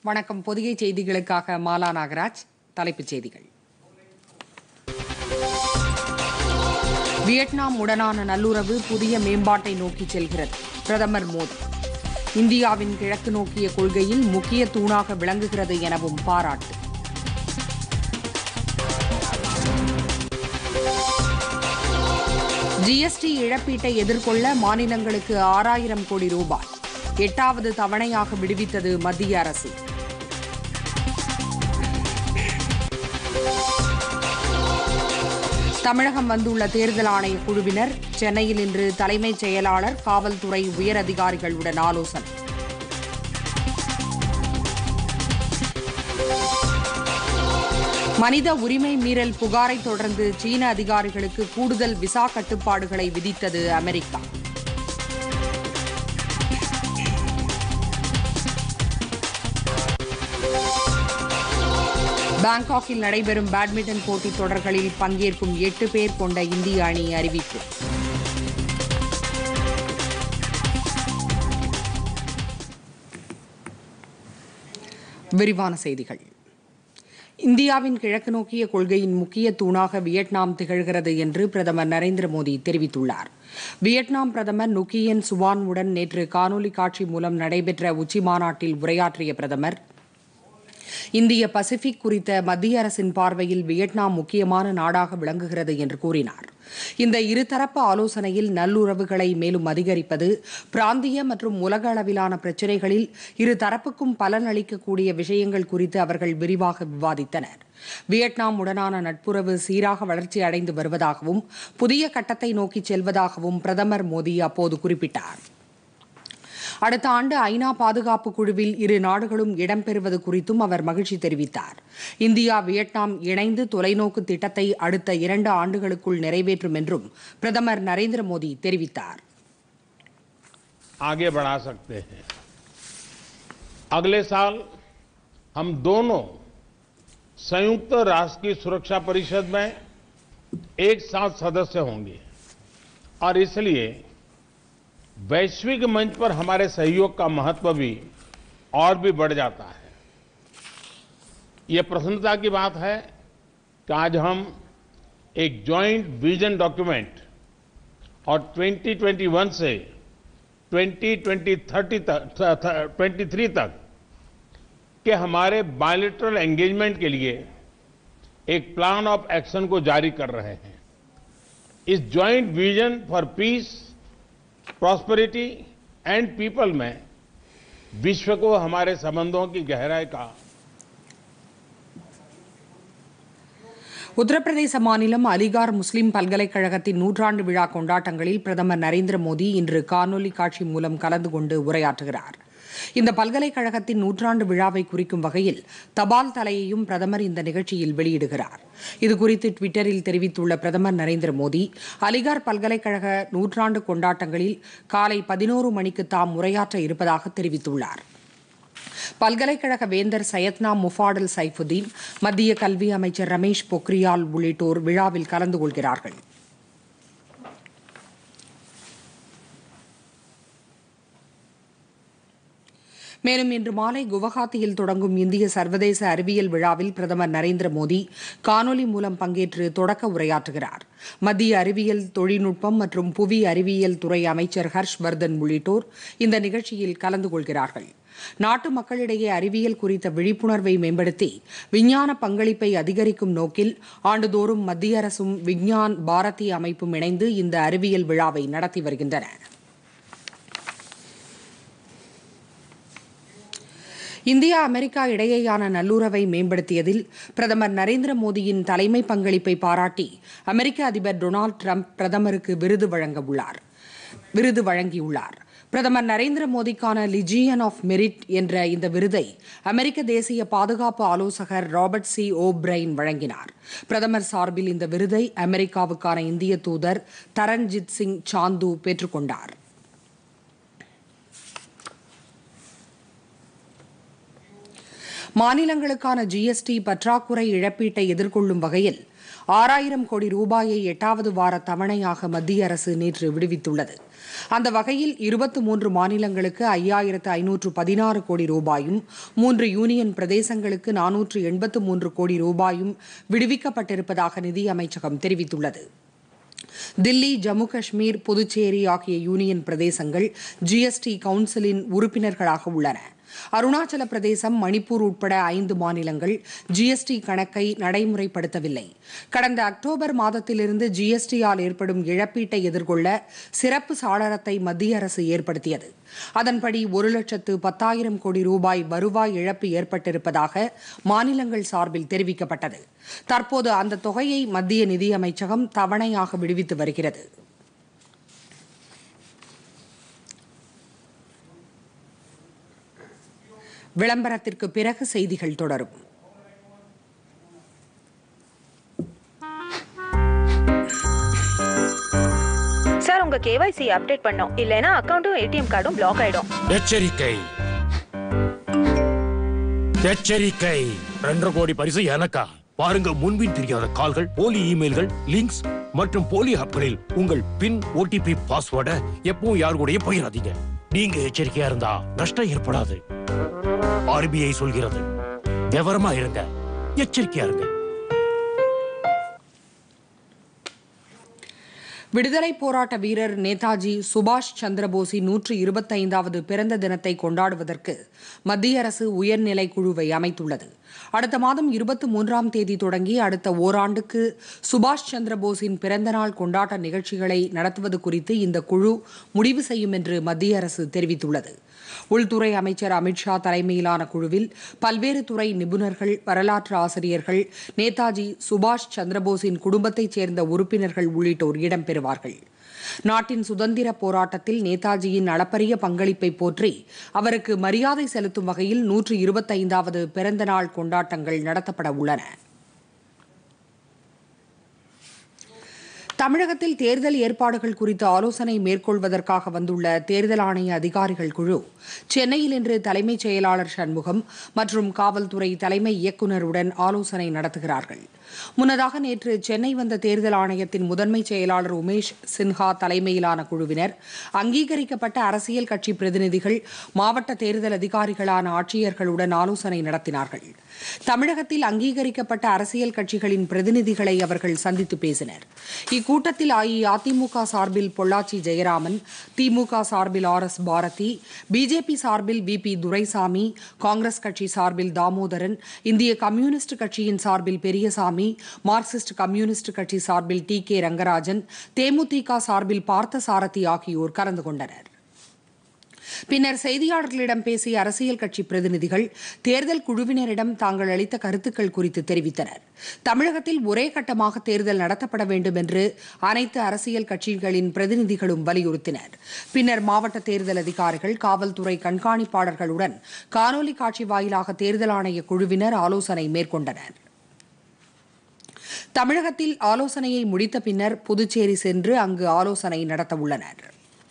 வணக்கம் பொதிகை செய்திகளுக்காக மாலா நாகராஜ் தலைப்புச் செய்திகள் வியட்நாம் உடனான நல்லுறவு புதிய மேம்பாட்டை நோக்கி செல்கிறது பிரதமர் மோடி இந்தியாவின் கிழக்கு நோக்கிய கொள்கையில் முக்கிய தூணாக விளங்குகிறது எனவும் பாராட்டு ஜிஎஸ்டி இழப்பீட்டை எதிர்கொள்ள மாநிலங்களுக்கு ஆறாயிரம் கோடி ரூபாய் எட்டாவது தவணையாக விடுவித்தது மத்திய அரசு தமிழகம் வந்துள்ள தேர்தல் ஆணைய குழுவினர் சென்னையில் இன்று தலைமைச் செயலாளர் காவல்துறை உயர் அதிகாரிகளுடன் ஆலோசனை மனித உரிமை மீறல் புகாரை தொடர்ந்து சீன அதிகாரிகளுக்கு கூடுதல் விசா கட்டுப்பாடுகளை விதித்தது அமெரிக்கா பாங்காக்கில் நடைபெறும் பேட்மிண்டன் போட்டித் தொடர்களில் பங்கேற்கும் எட்டு பேர் கொண்ட இந்திய அணி அறிவிப்பு விரிவான செய்திகள் இந்தியாவின் கிழக்கு நோக்கிய கொள்கையின் முக்கிய தூணாக வியட்நாம் திகழ்கிறது என்று பிரதமர் நரேந்திர மோடி தெரிவித்துள்ளார் வியட்நாம் பிரதமர் நுக்கியன் சுவானுடன் நேற்று காணொலி காட்சி மூலம் நடைபெற்ற உச்சிமாநாட்டில் உரையாற்றிய பிரதமர் இந்திய பசிபிக் குறித்த மத்திய அரசின் பார்வையில் வியட்நாம் முக்கியமான நாடாக விளங்குகிறது என்று கூறினார் இந்த இருதரப்பு ஆலோசனையில் நல்லுறவுகளை மேலும் அதிகரிப்பது பிராந்திய மற்றும் உலக அளவிலான பிரச்சினைகளில் இரு தரப்புக்கும் பலன் அளிக்கக்கூடிய விஷயங்கள் குறித்து அவர்கள் விரிவாக விவாதித்தனர் வியட்நாம் உடனான நட்புறவு சீராக வளர்ச்சி அடைந்து வருவதாகவும் புதிய கட்டத்தை நோக்கி செல்வதாகவும் பிரதமர் மோடி அப்போது குறிப்பிட்டார் அடுத்த ஆண்டு ஐநா பாதுகாப்பு குழுவில் இரு நாடுகளும் இடம்பெறுவது குறித்தும் அவர் மகிழ்ச்சி தெரிவித்தார் இந்தியா வியட்நாம் இணைந்து தொலைநோக்கு திட்டத்தை அடுத்த இரண்டு ஆண்டுகளுக்குள் நிறைவேற்றும் என்றும் பிரதமர் நரேந்திர மோடி தெரிவித்தார் आगे बढ़ा सकते हैं अगले साल हम दोनों संयुक्त राष्ट्र की सुरक्षा परिषद में एक साथ सदस्य होंगे और इसलिए वैश्विक मंच पर हमारे सहयोग का महत्व भी और भी बढ़ जाता है ये प्रसन्नता की बात है कि आज हम एक जॉइंट विजन डॉक्यूमेंट और 2021 से 2020 तक 23 तक के हमारे बायोलिटरल एंगेजमेंट के लिए एक प्लान ऑफ एक्शन को जारी कर रहे हैं इस joint vision for peace prosperity and people में विश्व को हमारे संबंधों की गहराई का உத்தரப்பிரதேச மாநிலம் அலிகார் முஸ்லிம் பல்கலைக்கழகத்தின் நூற்றாண்டு விழா கொண்டாட்டங்களில் பிரதமர் நரேந்திர மோடி இன்று காணொலி காட்சி மூலம் கலந்து கொண்டு உரையாற்றுகிறார் இந்த பல்கலைக்கழகத்தின் நூற்றாண்டு விழாவை குறிக்கும் வகையில் தபால் தலையையும் பிரதமர் இந்த நிகழ்ச்சியில் வெளியிடுகிறார் இதுகுறித்து டுவிட்டரில் தெரிவித்துள்ள பிரதமர் நரேந்திர மோடி அலிகார் பல்கலைக்கழக நூற்றாண்டு கொண்டாட்டங்களில் காலை பதினோரு மணிக்கு தாம் உரையாற்ற இருப்பதாக தெரிவித்துள்ளார் பல்கலைக்கழக வேந்தர் சையத்னா முஃபாடல் சைஃபுதீன் மத்திய கல்வி அமைச்சர் ரமேஷ் பொக்ரியால் உள்ளிட்டோர் விழாவில் கலந்து கொள்கிறார்கள் மேலும் இன்று மாலை குவஹாத்தியில் தொடங்கும் இந்திய சர்வதேச அறிவியல் விழாவில் பிரதமர் நரேந்திர மோடி காணொலி மூலம் பங்கேற்று தொடக்க உரையாற்றுகிறார் மத்திய அறிவியல் தொழில்நுட்பம் மற்றும் புவி அறிவியல் துறை அமைச்சர் ஹர்ஷ் வர்தன் உள்ளிட்டோர் இந்த நிகழ்ச்சியில் கலந்து கொள்கிறார்கள் நாட்டு மக்களிடையே அறிவியல் குறித்த விழிப்புணர்வை மேம்படுத்தி விஞ்ஞான பங்களிப்பை அதிகரிக்கும் நோக்கில் ஆண்டுதோறும் மத்திய அரசும் விஞ்ஞான் பாரதி அமைப்பும் இணைந்து இந்த அறிவியல் விழாவை நடத்தி வருகின்றன இந்தியா அமெரிக்கா இடையேயான நல்லுறவை மேம்படுத்தியதில் பிரதமர் நரேந்திர மோடியின் தலைமை பங்களிப்பை பாராட்டி அமெரிக்க அதிபர் டொனால்டு டிரம்ப் பிரதமருக்கு விருது வழங்க உள்ளார் விருது வழங்கியுள்ளார் பிரதமர் நரேந்திர மோடிக்கான லிஜியன் ஆஃப் மெரிட் என்ற இந்த விருதை அமெரிக்க தேசிய பாதுகாப்பு ஆலோசகர் ராபர்ட் சி ஓ பிரைன் வழங்கினார் பிரதமர் சார்பில் இந்த விருதை அமெரிக்காவுக்கான இந்திய தூதர் தரன்ஜித் சிங் சாந்து பெற்றுக்கொண்டார் மாநிலங்களுக்கான ஜிஎஸ்டி பற்றாக்குறை இழப்பீட்டை எதிர்கொள்ளும் வகையில் ஆறாயிரம் கோடி ரூபாயை எட்டாவது வார தவணையாக மத்திய அரசு நேற்று விடுவித்துள்ளது அந்த வகையில் இருபத்து மூன்று மாநிலங்களுக்கு ஐயாயிரத்து ஐநூற்று பதினாறு கோடி ரூபாயும் மூன்று யூனியன் பிரதேசங்களுக்கு நானூற்று எண்பத்து மூன்று கோடி ரூபாயும் விடுவிக்கப்பட்டிருப்பதாக நிதி அமைச்சகம் தெரிவித்துள்ளது தில்லி ஜம்மு காஷ்மீர் புதுச்சேரி ஆகிய யூனியன் பிரதேசங்கள் ஜிஎஸ்டி கவுன்சிலின் உறுப்பினர்களாக உள்ளன அருணாச்சல பிரதேசம் மணிப்பூர் உட்பட ஐந்து மாநிலங்கள் ஜிஎஸ்டி கணக்கை நடைமுறைப்படுத்தவில்லை கடந்த அக்டோபர் மாதத்திலிருந்து ஜிஎஸ்டியால் ஏற்படும் இழப்பீட்டை எதிர்கொள்ள சிறப்பு சாளரத்தை மத்திய அரசு ஏற்படுத்தியது அதன்படி ஒரு லட்சத்து பத்தாயிரம் கோடி ரூபாய் வருவாய் இழப்பு ஏற்பட்டிருப்பதாக மாநிலங்கள் சார்பில் தெரிவிக்கப்பட்டது தற்போது அந்த தொகையை மத்திய நிதியமைச்சகம் தவணையாக விடுவித்து வருகிறது விளம்பரத்திற்கு பிறகு செய்திகள் தொடரும் சார் உங்க கேவைசி அப்டேட் பண்ணோம் இல்லைன்னா அக்கவுண்ட்டும் ஏடிஎம் கார்டும் பிளாக் ஆயிடும் எச்சரிக்கை எச்சரிக்கை ரெண்டரை கோடி பரிசு எனக்கா பாருங்க முன்பின் தெரியாத கால்கள் போலி இமெயில்கள் லிங்க்ஸ் மற்றும் போலி ஆப்களில் உங்கள் பின் ஓடிபி பாஸ்வேர்டை எப்பவும் யார் கூடயும் பகிராதீங்க நீங்க எச்சரிக்கையா இருந்தா நஷ்டம் ஏற்படாது ஆர்பிஐ சொல்கிறது விவரமா இருங்க எச்சரிக்கையா இருங்க விடுதலை போராட்ட வீரர் நேதாஜி சுபாஷ் சந்திரபோஸின் நூற்று இருபத்தைந்தாவது பிறந்த தினத்தை கொண்டாடுவதற்கு மத்திய அரசு உயர்நிலை குழுவை அமைத்துள்ளது அடுத்த மாதம் இருபத்தி மூன்றாம் தேதி தொடங்கி அடுத்த ஓராண்டுக்கு சுபாஷ் சந்திரபோஸின் பிறந்தநாள் கொண்டாட்ட நிகழ்ச்சிகளை நடத்துவது குறித்து இந்த குழு முடிவு செய்யும் என்று மத்திய அரசு தெரிவித்துள்ளது உள்துறை அமைச்சர் அமித்ஷா தலைமையிலான குழுவில் பல்வேறு துறை நிபுணர்கள் வரலாற்று ஆசிரியர்கள் நேதாஜி சுபாஷ் சந்திரபோஸின் குடும்பத்தைச் சேர்ந்த உறுப்பினர்கள் உள்ளிட்டோர் இடம்பெறுவார்கள் நாட்டின் சுதந்திர போராட்டத்தில் நேதாஜியின் அளப்பரிய பங்களிப்பை போற்றி அவருக்கு மரியாதை செலுத்தும் வகையில் நூற்று இருபத்தைந்தாவது பிறந்த நாள் கொண்டாட்டங்கள் நடத்தப்பட உள்ளன தமிழகத்தில் தேர்தல் ஏற்பாடுகள் குறித்து ஆலோசனை மேற்கொள்வதற்காக வந்துள்ள தேர்தல் ஆணைய அதிகாரிகள் குழு சென்னையில் இன்று தலைமைச் செயலாளர் சண்முகம் மற்றும் காவல்துறை தலைமை இயக்குநருடன் ஆலோசனை நடத்துகிறார்கள் முன்னதாக நேற்று சென்னை வந்த தேர்தல் ஆணையத்தின் முதன்மை செயலாளர் உமேஷ் சின்ஹா தலைமையிலான குழுவினர் அங்கீகரிக்கப்பட்ட அரசியல் கட்சி பிரதிநிதிகள் மாவட்ட தேர்தல் அதிகாரிகளான ஆட்சியர்களுடன் ஆலோசனை நடத்தினார்கள் தமிழகத்தில் அங்கீகரிக்கப்பட்ட அரசியல் கட்சிகளின் பிரதிநிதிகளை அவர்கள் சந்தித்து பேசினர் இக்கூட்டத்தில் அஇஅதிமுக சார்பில் பொள்ளாச்சி ஜெயராமன் திமுக சார்பில் ஆர் எஸ் பாரதி பிஜேபி சார்பில் வி பி துரைசாமி காங்கிரஸ் கட்சி சார்பில் தாமோதரன் இந்திய கம்யூனிஸ்ட் கட்சியின் சார்பில் பெரியசாமி மார்க்சிஸ்ட் கம்யூனிஸ்ட் கட்சி சார்பில் டி கே ரங்கராஜன் தேமுதிக சார்பில் பார்த்தசாரதி ஆகியோர் கலந்து கொண்டனர் பின்னர் செய்தியாளர்களிடம் பேசிய அரசியல் கட்சி பிரதிநிதிகள் தேர்தல் குழுவினரிடம் தாங்கள் அளித்த கருத்துக்கள் குறித்து தெரிவித்தனர் தமிழகத்தில் ஒரே கட்டமாக தேர்தல் நடத்தப்பட வேண்டும் என்று அனைத்து அரசியல் கட்சிகளின் பிரதிநிதிகளும் வலியுறுத்தினர் பின்னர் மாவட்ட தேர்தல் அதிகாரிகள் காவல்துறை கண்காணிப்பாளர்களுடன் காணொலி காட்சி வாயிலாக தேர்தல் ஆணைய குழுவினர் ஆலோசனை மேற்கொண்டனர் தமிழகத்தில் ஆலோசனையை முடித்த பின்னர் புதுச்சேரி சென்று அங்கு ஆலோசனை நடத்த உள்ளனர்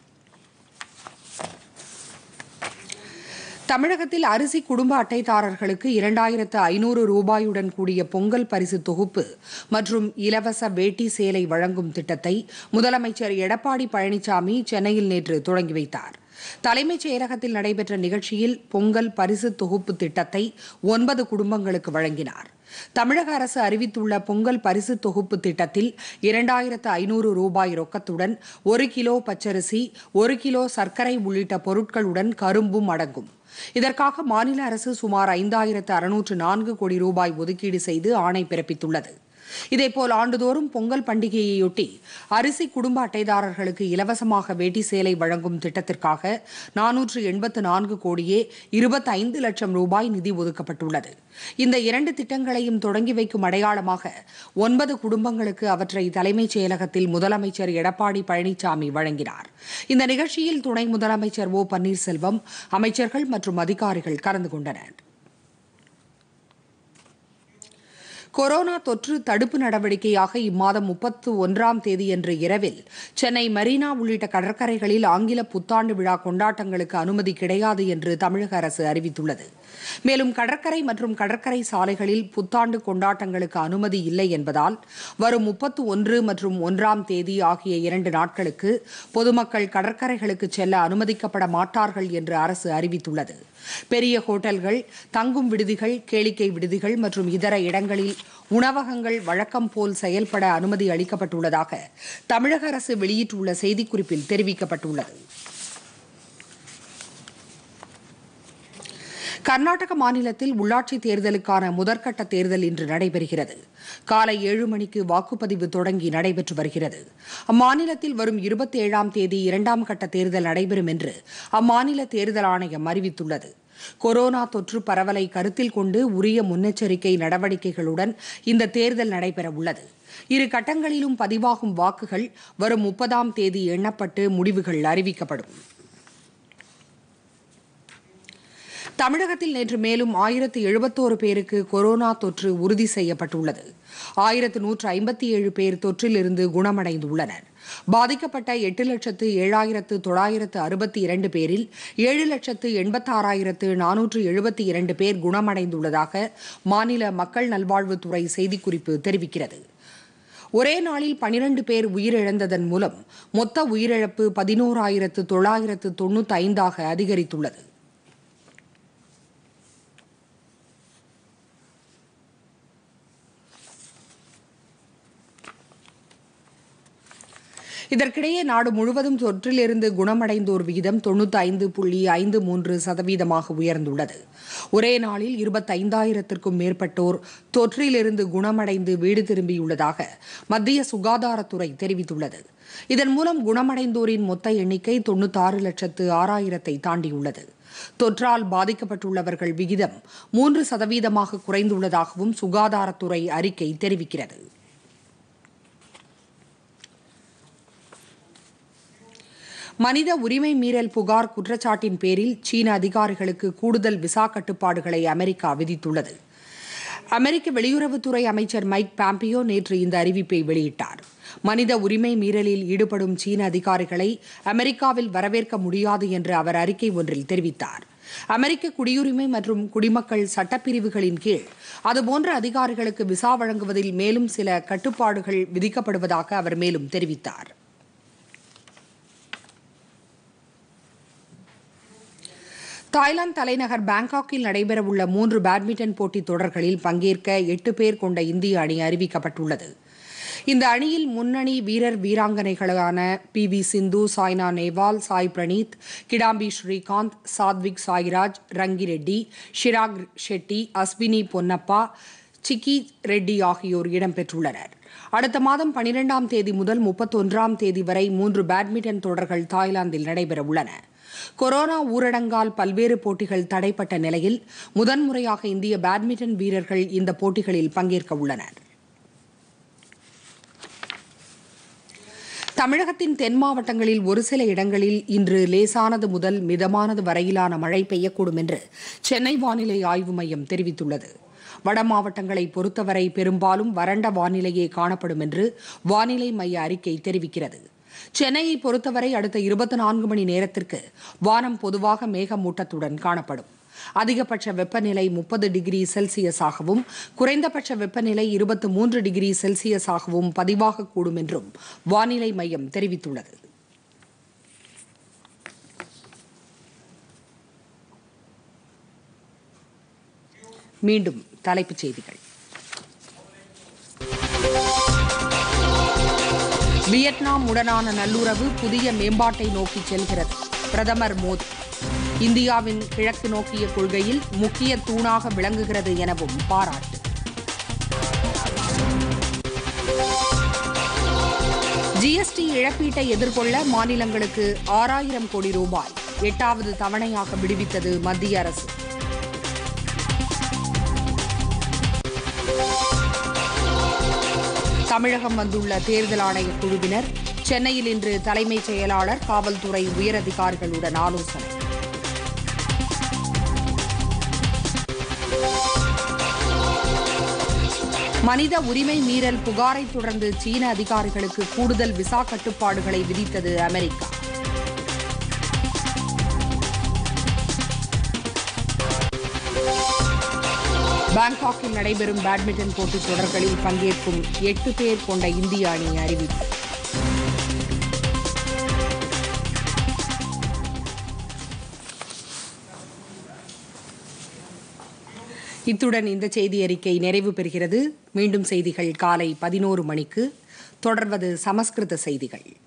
தமிழகத்தில் அரிசி குடும்ப அட்டைதாரர்களுக்கு இரண்டாயிரத்து ஐநூறு ரூபாயுடன் கூடிய பொங்கல் பரிசு தொகுப்பு மற்றும் இலவச வேட்டி சேலை வழங்கும் திட்டத்தை முதலமைச்சர் எடப்பாடி பழனிசாமி சென்னையில் நேற்று தொடங்கி வைத்தார் தலைமைச் செயலகத்தில் நடைபெற்ற நிகழ்ச்சியில் பொங்கல் பரிசு தொகுப்பு திட்டத்தை ஒன்பது குடும்பங்களுக்கு வழங்கினார் தமிழக அரசு அறிவித்துள்ள பொங்கல் பரிசு தொகுப்பு திட்டத்தில் இரண்டாயிரத்து ஐநூறு ரூபாய் ரொக்கத்துடன் ஒரு கிலோ பச்சரிசி ஒரு கிலோ சர்க்கரை உள்ளிட்ட பொருட்களுடன் கரும்பும் அடங்கும் இதற்காக மாநில அரசு சுமார் ஐந்தாயிரத்து அறுநூற்று நான்கு கோடி ரூபாய் ஒதுக்கீடு செய்து ஆணை பிறப்பித்துள்ளது இதேபோல் ஆண்டுதோறும் பொங்கல் பண்டிகையையொட்டி அரிசி குடும்ப அட்டைதாரர்களுக்கு இலவசமாக வேட்டி சேலை வழங்கும் திட்டத்திற்காக நானூற்று எண்பத்து நான்கு கோடியே இருபத்தைந்து லட்சம் ரூபாய் நிதி ஒதுக்கப்பட்டுள்ளது இந்த இரண்டு திட்டங்களையும் தொடங்கி வைக்கும் அடையாளமாக ஒன்பது குடும்பங்களுக்கு அவற்றை தலைமைச் செயலகத்தில் முதலமைச்சர் எடப்பாடி பழனிசாமி வழங்கினார் இந்த நிகழ்ச்சியில் துணை முதலமைச்சர் ஓ பன்னீர்செல்வம் அமைச்சர்கள் மற்றும் அதிகாரிகள் கலந்து கொண்டனர் கொரோனா தொற்று தடுப்பு நடவடிக்கையாக இம்மாதம் முப்பத்து ஒன்றாம் தேதியன்று இரவில் சென்னை மெரினா உள்ளிட்ட கடற்கரைகளில் ஆங்கில புத்தாண்டு விழா கொண்டாட்டங்களுக்கு அனுமதி கிடையாது என்று தமிழக அரசு அறிவித்துள்ளது மேலும் கடற்கரை மற்றும் கடற்கரை சாலைகளில் புத்தாண்டு கொண்டாட்டங்களுக்கு அனுமதி இல்லை என்பதால் வரும் முப்பத்து ஒன்று மற்றும் ஒன்றாம் தேதி ஆகிய இரண்டு நாட்களுக்கு பொதுமக்கள் கடற்கரைகளுக்கு செல்ல அனுமதிக்கப்பட மாட்டார்கள் என்று அரசு அறிவித்துள்ளது பெரிய ஹோட்டல்கள் தங்கும் விடுதிகள் கேளிக்கை விடுதிகள் மற்றும் இதர இடங்களில் உணவகங்கள் வழக்கம் போல் செயல்பட அனுமதி அளிக்கப்பட்டுள்ளதாக தமிழக அரசு வெளியிட்டுள்ள செய்திக்குறிப்பில் தெரிவிக்கப்பட்டுள்ளது கர்நாடக மாநிலத்தில் உள்ளாட்சித் தேர்தலுக்கான முதற்கட்ட தேர்தல் இன்று நடைபெறுகிறது காலை ஏழு மணிக்கு வாக்குப்பதிவு தொடங்கி நடைபெற்று வருகிறது அம்மாநிலத்தில் வரும் இருபத்தேழாம் தேதி இரண்டாம் கட்ட தேர்தல் நடைபெறும் என்று அம்மாநில தேர்தல் ஆணையம் அறிவித்துள்ளது கொரோனா தொற்று பரவலை கருத்தில் கொண்டு உரிய முன்னெச்சரிக்கை நடவடிக்கைகளுடன் இந்த தேர்தல் நடைபெற உள்ளது இரு கட்டங்களிலும் பதிவாகும் வாக்குகள் வரும் முப்பதாம் தேதி எண்ணப்பட்டு முடிவுகள் அறிவிக்கப்படும் தமிழகத்தில் நேற்று மேலும் ஆயிரத்து எழுபத்தோரு பேருக்கு கொரோனா தொற்று உறுதி செய்யப்பட்டுள்ளது ஆயிரத்து நூற்று ஐம்பத்தி ஏழு பேர் தொற்றிலிருந்து குணமடைந்துள்ளனர் பாதிக்கப்பட்ட எட்டு லட்சத்து ஏழாயிரத்து தொள்ளாயிரத்து அறுபத்தி இரண்டு பேரில் ஏழு லட்சத்து எண்பத்தாறாயிரத்து நானூற்று எழுபத்தி இரண்டு பேர் குணமடைந்துள்ளதாக மாநில மக்கள் நல்வாழ்வுத்துறை செய்திக்குறிப்பு தெரிவிக்கிறது ஒரே நாளில் பனிரண்டு பேர் உயிரிழந்ததன் மூலம் மொத்த உயிரிழப்பு பதினோராயிரத்து தொள்ளாயிரத்து தொண்ணூத்தி ஐந்தாக அதிகரித்துள்ளது இதற்கிடையே நாடு முழுவதும் தொற்றிலிருந்து குணமடைந்தோர் விகிதம் தொண்ணூத்தி ஐந்து புள்ளி ஐந்து மூன்று சதவீதமாக உயர்ந்துள்ளது ஒரே நாளில் இருபத்தைந்தாயிரத்திற்கும் மேற்பட்டோர் தொற்றிலிருந்து குணமடைந்து வீடு திரும்பியுள்ளதாக மத்திய சுகாதாரத்துறை தெரிவித்துள்ளது இதன் மூலம் குணமடைந்தோரின் மொத்த எண்ணிக்கை தொண்ணூத்தாறு லட்சத்து ஆறாயிரத்தை தாண்டியுள்ளது தொற்றால் பாதிக்கப்பட்டுள்ளவர்கள் விகிதம் மூன்று சதவீதமாக குறைந்துள்ளதாகவும் சுகாதாரத்துறை அறிக்கை தெரிவிக்கிறது மனித உரிமை மீறல் புகார் குற்றச்சாட்டின் பேரில் சீன அதிகாரிகளுக்கு கூடுதல் விசா கட்டுப்பாடுகளை அமெரிக்கா விதித்துள்ளது அமெரிக்க வெளியுறவுத்துறை அமைச்சர் மைக் பாம்பியோ நேற்று இந்த அறிவிப்பை வெளியிட்டார் மனித உரிமை மீறலில் ஈடுபடும் சீன அதிகாரிகளை அமெரிக்காவில் வரவேற்க முடியாது என்று அவர் அறிக்கை ஒன்றில் தெரிவித்தார் அமெரிக்க குடியுரிமை மற்றும் குடிமக்கள் சட்டப்பிரிவுகளின் கீழ் அதுபோன்ற அதிகாரிகளுக்கு விசா வழங்குவதில் மேலும் சில கட்டுப்பாடுகள் விதிக்கப்படுவதாக அவர் மேலும் தெரிவித்தார் தாய்லாந்து தலைநகர் பாங்காக்கில் நடைபெறவுள்ள மூன்று பேட்மிண்டன் போட்டித் தொடர்களில் பங்கேற்க எட்டு பேர் கொண்ட இந்திய அணி அறிவிக்கப்பட்டுள்ளது இந்த அணியில் முன்னணி வீரர் வீராங்கனைகளான P V Sindhu Saina Nehwal Sai Praneeth Kidambi Srikanth Satwik Sairaj Rankireddy Chirag Shetty Ashwini Ponnappa Sikki Reddy ஆகியோர் இடம்பெற்றுள்ளனர் அடுத்த மாதம் பனிரெண்டாம் தேதி முதல் முப்பத்தொன்றாம் தேதி வரை மூன்று பேட்மிண்டன் தொடர்கள் தாய்லாந்தில் நடைபெறவுள்ளன கொரோனா ஊரடங்கால் பல்வேறு போட்டிகள் தடைப்பட்ட நிலையில் முதன்முறையாக இந்திய பேட்மிண்டன் வீரர்கள் இந்த போட்டிகளில் பங்கேற்க உள்ளனர் தமிழகத்தின் தென் மாவட்டங்களில் ஒரு சில இடங்களில் இன்று லேசானது முதல் மிதமானது வரையிலான மழை பெய்யக்கூடும் என்று சென்னை வானிலை ஆய்வு மையம் தெரிவித்துள்ளது வட மாவட்டங்களை பொறுத்தவரை பெரும்பாலும் வறண்ட வானிலையே காணப்படும் என்று வானிலை மைய அறிக்கை தெரிவிக்கிறது சென்னையை பொறுத்தவரை அடுத்த இருபத்தி நான்கு மணி நேரத்திற்கு வானம் பொதுவாக மேகமூட்டத்துடன் காணப்படும் அதிகபட்ச வெப்பநிலை முப்பது டிகிரி செல்சியஸாகவும் குறைந்தபட்ச வெப்பநிலை இருபத்தி மூன்று டிகிரி செல்சியஸாகவும் பதிவாகக்கூடும் என்றும் வானிலை மையம் தெரிவித்துள்ளது மீண்டும் தலைப்புச் செய்திகள் வியட்நாம் உடனான நல்லுறவு புதிய மேம்பாட்டை நோக்கி செல்கிறது பிரதமர் மோடி இந்தியாவின் கிழக்கு நோக்கிய கொள்கையில் முக்கிய தூணாக விளங்குகிறது எனவும் பாராட்டு ஜிஎஸ்டி இழப்பீட்டை எதிர்கொள்ள மாநிலங்களுக்கு ஆறாயிரம் கோடி ரூபாய் எட்டாவது தவணையாக விடுவித்தது மத்திய அரசு தமிழகம் வந்துள்ள தேர்தல் ஆணைய குழுவினர் சென்னையில் இன்று தலைமைச் செயலாளர் காவல்துறை உயரதிகாரிகளுடன் ஆலோசனை மனித உரிமை மீறல் புகாரை தொடர்ந்து சீன அதிகாரிகளுக்கு கூடுதல் விசா கட்டுப்பாடுகளை விதித்தது அமெரிக்கா பாங்காக்கில் நடைபெறும் பேட்மிண்டன் போட்டித் தொடர்களில் பங்கேற்கும் எட்டு பேர் கொண்ட இந்திய அணி அறிவிப்பு இத்துடன் இந்த செய்தி அறிக்கை நிறைவு பெறுகிறது மீண்டும் செய்திகள் காலை பதினோரு மணிக்கு தொடர்வது சமஸ்கிருத செய்திகள்